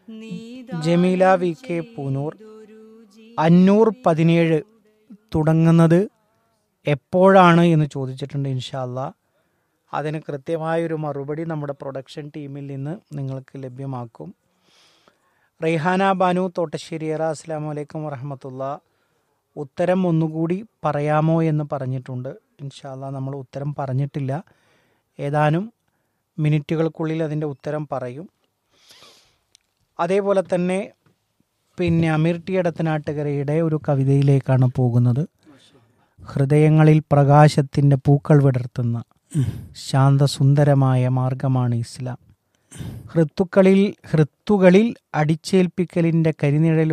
Jameela V K Poonoor അഞ്ഞൂർ പതിനേഴ് തുടങ്ങുന്നത് എപ്പോഴാണ് എന്ന് ചോദിച്ചിട്ടുണ്ട് ഇൻഷാല്ല അതിന് കൃത്യമായൊരു മറുപടി നമ്മുടെ പ്രൊഡക്ഷൻ ടീമിൽ നിന്ന് നിങ്ങൾക്ക് ലഭ്യമാക്കും റെയ്ഹാന ബാനു തോട്ടശ്ശേരിയറ അസ്സാം വലൈക്കും വറഹമത്തുള്ള ഉത്തരം ഒന്നുകൂടി പറയാമോ എന്ന് പറഞ്ഞിട്ടുണ്ട് ഇൻഷാല്ല നമ്മൾ ഉത്തരം പറഞ്ഞിട്ടില്ല ഏതാനും മിനിറ്റുകൾക്കുള്ളിൽ അതിൻ്റെ ഉത്തരം പറയും അതേപോലെ തന്നെ പിന്നെ അമീർ ടി എടത്തനാട്ടുകരയുടെ ഒരു കവിതയിലേക്കാണ് പോകുന്നത് ഹൃദയങ്ങളിൽ പ്രകാശത്തിൻ്റെ പൂക്കൾ വിടർത്തുന്ന ശാന്തസുന്ദരമായ മാർഗമാണ് ഇസ്ലാം ഹൃത്തുക്കളിൽ ഹൃത്തുകളിൽ അടിച്ചേൽപ്പിക്കലിൻ്റെ കരിനിഴൽ